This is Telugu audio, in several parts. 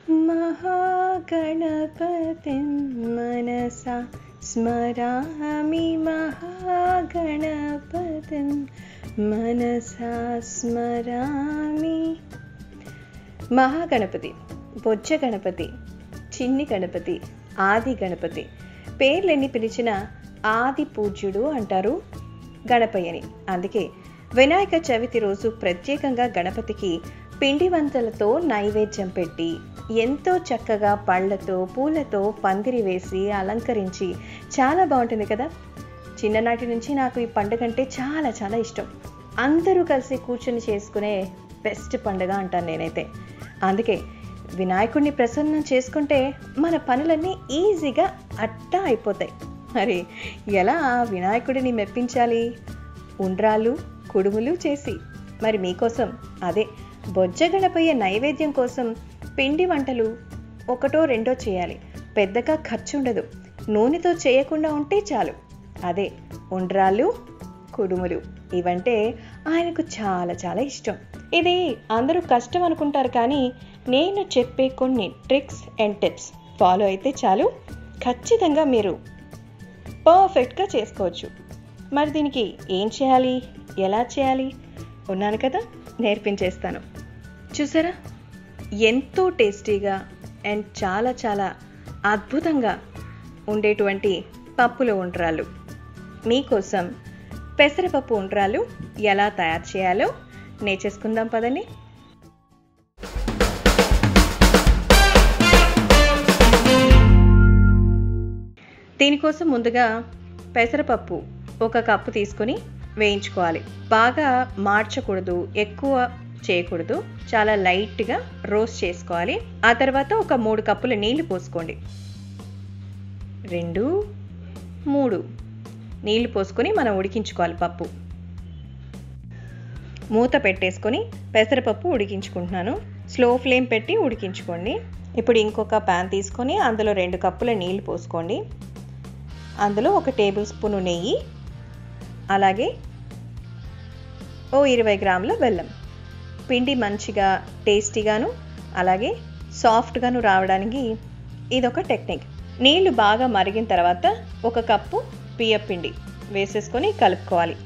महागणपतिं मनसा स्मरामि महागणपतिं మనసా స్మరామి మహాగణపతి బొజ్జ గణపతి చిన్ని గణపతి ఆది గణపతి పేర్లెన్ని పిలిచినా ఆది పూజ్యుడు అంటారు గణపయ్యని అందుకే వినాయక చవితి రోజు ప్రత్యేకంగా గణపతికి పిండి వంటలతో నైవేద్యం పెట్టి ఎంతో చక్కగా పళ్ళతో పూలతో పందిరి వేసి అలంకరించి చాలా బాగుంటుంది కదా చిన్ననాటి నుంచి నాకు ఈ పండుగ అంటే చాలా చాలా ఇష్టం అందరూ కలిసి కూర్చొని చేసుకునే బెస్ట్ పండుగ అంటాను నేనైతే అందుకే వినాయకుడిని ప్రసన్నం చేసుకుంటే మన పనులన్నీ ఈజీగా అట్టా అయిపోతాయి మరి ఎలా ఆ వినాయకుడిని మెప్పించాలి ఉండ్రాలు కుడుములు చేసి మరి మీకోసం అదే బొజ్జ గణపయ్య నైవేద్యం కోసం పిండి వంటలు ఒకటో రెండో చేయాలి పెద్దగా ఖర్చు ఉండదు నూనెతో చేయకుండా ఉంటే చాలు అదే ఉండ్రాళ్ళు కుడుములు ఇవంటే ఆయనకు చాలా చాలా ఇష్టం ఇది అందరూ కష్టం అనుకుంటారు కానీ నేను చెప్పే కొన్ని ట్రిక్స్ అండ్ టిప్స్ ఫాలో అయితే చాలు ఖచ్చితంగా మీరు పర్ఫెక్ట్గా చేసుకోవచ్చు మరి దీనికి ఏం చేయాలి ఎలా చేయాలి ఉన్నాను కదా నేర్పించేస్తాను చూసారా ఎంతో టేస్టీగా అండ్ చాలా చాలా అద్భుతంగా ఉండేటువంటి పప్పుల ఉండ్రాలు మీకోసం పెసరపప్పు ఉండ్రాలు ఎలా తయారు చేయాలో నేర్చేసుకుందాం పదండి దీనికోసం ముందుగా పెసరపప్పు ఒక కప్పు తీసుకొని వేయించుకోవాలి బాగా మార్చకూడదు ఎక్కువ చేయకూడదు చాలా లైట్గా రోస్ట్ చేసుకోవాలి ఆ తర్వాత ఒక మూడు కప్పుల నీళ్లు పోసుకోండి రెండు మూడు నీళ్లు పోసుకొని మనం ఉడికించుకోవాలి పప్పు మూత పెట్టేసుకొని పెసరపప్పు ఉడికించుకుంటున్నాను స్లో ఫ్లేమ్ పెట్టి ఉడికించుకోండి ఇప్పుడు ఇంకొక ప్యాన్ తీసుకొని అందులో రెండు కప్పుల నీళ్లు పోసుకోండి అందులో ఒక టేబుల్ స్పూను నెయ్యి అలాగే ఓ ఇరవై గ్రాముల బెల్లం పిండి మంచిగా టేస్టీగాను అలాగే సాఫ్ట్గాను రావడానికి ఇదొక టెక్నిక్ నీళ్లు బాగా మరిగిన తర్వాత ఒక కప్పు బియ్య పిండి వేసేసుకొని కలుపుకోవాలి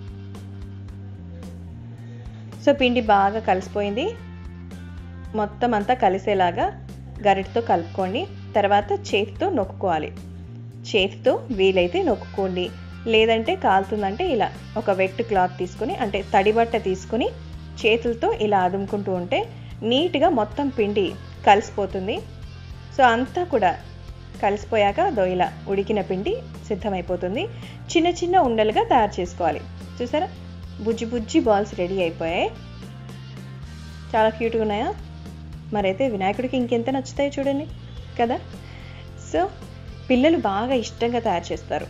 సో పిండి బాగా కలిసిపోయింది మొత్తం అంతా కలిసేలాగా గరిటతో కలుపుకోండి తర్వాత చేతితో నొక్కుకోవాలి చేతితో వీలైతే నొక్కుకోండి లేదంటే కాలుతుందంటే ఇలా ఒక వెట్ క్లాత్ తీసుకుని అంటే తడిబట్ట తీసుకుని చేతులతో ఇలా అదుముకుంటూ ఉంటే నీట్గా మొత్తం పిండి కలిసిపోతుంది సో అంతా కూడా కలిసిపోయాక దో ఇలా ఉడికిన పిండి సిద్ధమైపోతుంది చిన్న చిన్న ఉండలుగా తయారు చేసుకోవాలి చూసారా బుజ్జి బుజ్జి బాల్స్ రెడీ అయిపోయాయి చాలా క్యూట్గా ఉన్నాయా మరైతే వినాయకుడికి ఇంకెంత నచ్చుతాయో చూడండి కదా సో పిల్లలు బాగా ఇష్టంగా తయారు చేస్తారు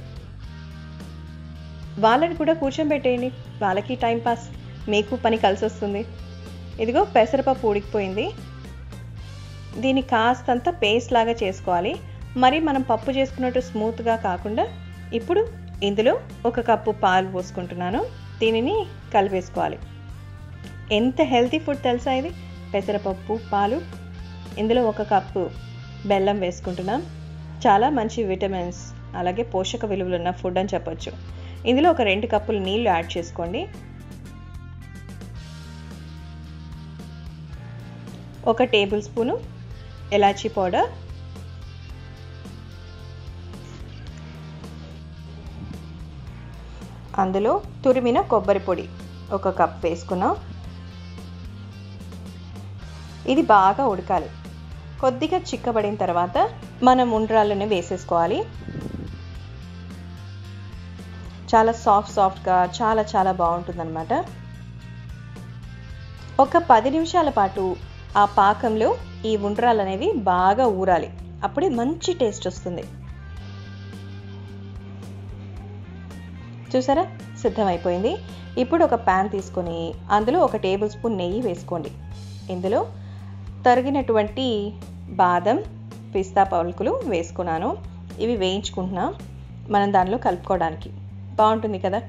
వాళ్ళని కూడా కూర్చోబెట్టేయండి వాళ్ళకి టైం పాస్ మీకు పని కలిసి వస్తుంది ఇదిగో పెసరపప్పు ఉడికిపోయింది దీన్ని కాస్తంత పేస్ట్ లాగా చేసుకోవాలి మరి మనం పప్పు చేసుకున్నట్టు స్మూత్గా కాకుండా ఇప్పుడు ఇందులో ఒక కప్పు పాలు పోసుకుంటున్నాను దీనిని కలిపేసుకోవాలి ఎంత హెల్తీ ఫుడ్ తెలుసా ఇది పెసరపప్పు పాలు ఇందులో ఒక కప్పు బెల్లం వేసుకుంటున్నాం చాలా మంచి విటమిన్స్ అలాగే పోషక విలువలు ఉన్న ఫుడ్ అని చెప్పొచ్చు ఇందులో ఒక రెండు కప్పులు నీళ్లు యాడ్ చేసుకోండి ఒక టేబుల్ స్పూను ఎలాచీ పౌడర్ అందులో తురిమిన కొబ్బరి పొడి ఒక కప్ వేసుకున్నాం ఇది బాగా ఉడకాలి కొద్దిగా చిక్కబడిన తర్వాత మనం ఉండ్రాళ్ళని వేసేసుకోవాలి చాలా సాఫ్ట్ సాఫ్ట్గా చాలా చాలా బాగుంటుందన్నమాట ఒక పది నిమిషాల పాటు ఆ పాకంలో ఈ ఉండ్రాలు అనేవి బాగా ఊరాలి అప్పుడే మంచి టేస్ట్ వస్తుంది చూసారా సిద్ధమైపోయింది ఇప్పుడు ఒక ప్యాన్ తీసుకొని అందులో ఒక టేబుల్ స్పూన్ నెయ్యి వేసుకోండి ఇందులో తరిగినటువంటి బాదం పిస్తా పలుకులు వేసుకున్నాను ఇవి వేయించుకుంటున్నా మనం దానిలో కలుపుకోవడానికి బాగుంటుంది కదా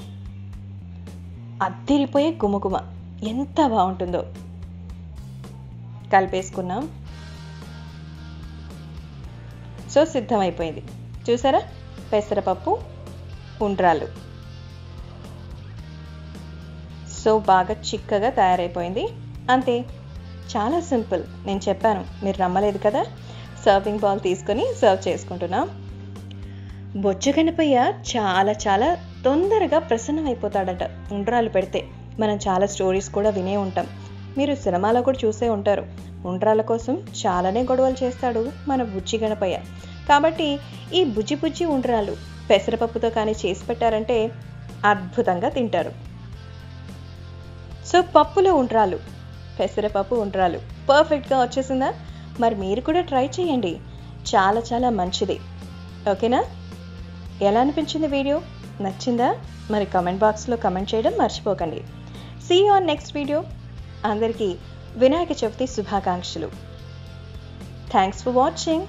అద్దిరిపోయే గుమగుమ ఎంత బాగుంటుందో కలిపేసుకున్నాం సో సిద్ధమైపోయింది చూసారా పెసరపప్పు ఉండ్రాలు సో బాగా చిక్కగా తయారైపోయింది అంతే చాలా సింపుల్ నేను చెప్పాను మీరు నమ్మలేదు కదా సర్వింగ్ బౌల్ తీసుకొని సర్వ్ చేసుకుంటున్నాం బొజ్జ గణపయ్య చాలా చాలా తొందరగా ప్రసన్నం అయిపోతాడట ఉండ్రాలు పెడితే మనం చాలా స్టోరీస్ కూడా వినే ఉంటాం మీరు సినిమాలో కూడా చూసే ఉంటారు ఉండ్రాల కోసం చాలానే గొడవలు చేస్తాడు మన బుజ్జి గణపయ్య కాబట్టి ఈ బుజ్జి బుజ్జి ఉండ్రాలు పెసరపప్పుతో కానీ చేసి పెట్టారంటే అద్భుతంగా తింటారు సో పప్పులో ఉండ్రాలు పెసరపప్పు ఉండ్రాలు పర్ఫెక్ట్గా వచ్చేసిందా మరి మీరు కూడా ట్రై చేయండి చాలా చాలా మంచిది ఓకేనా ఎలా అనిపించింది వీడియో నచ్చిందా మరి కమెంట్ బాక్స్లో కమెంట్ చేయడం మర్చిపోకండి సీ ఆన్ నెక్స్ట్ వీడియో అందరికీ వినాయక చవితి శుభాకాంక్షలు థ్యాంక్స్ ఫర్ వాచింగ్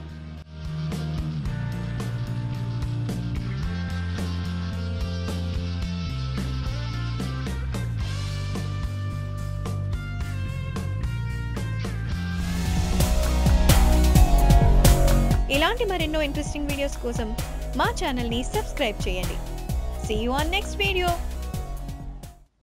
ఇలాంటి మరెన్నో ఇంట్రెస్టింగ్ వీడియోస్ కోసం మా ఛానల్ని సబ్స్క్రైబ్ చేయండి see you on next video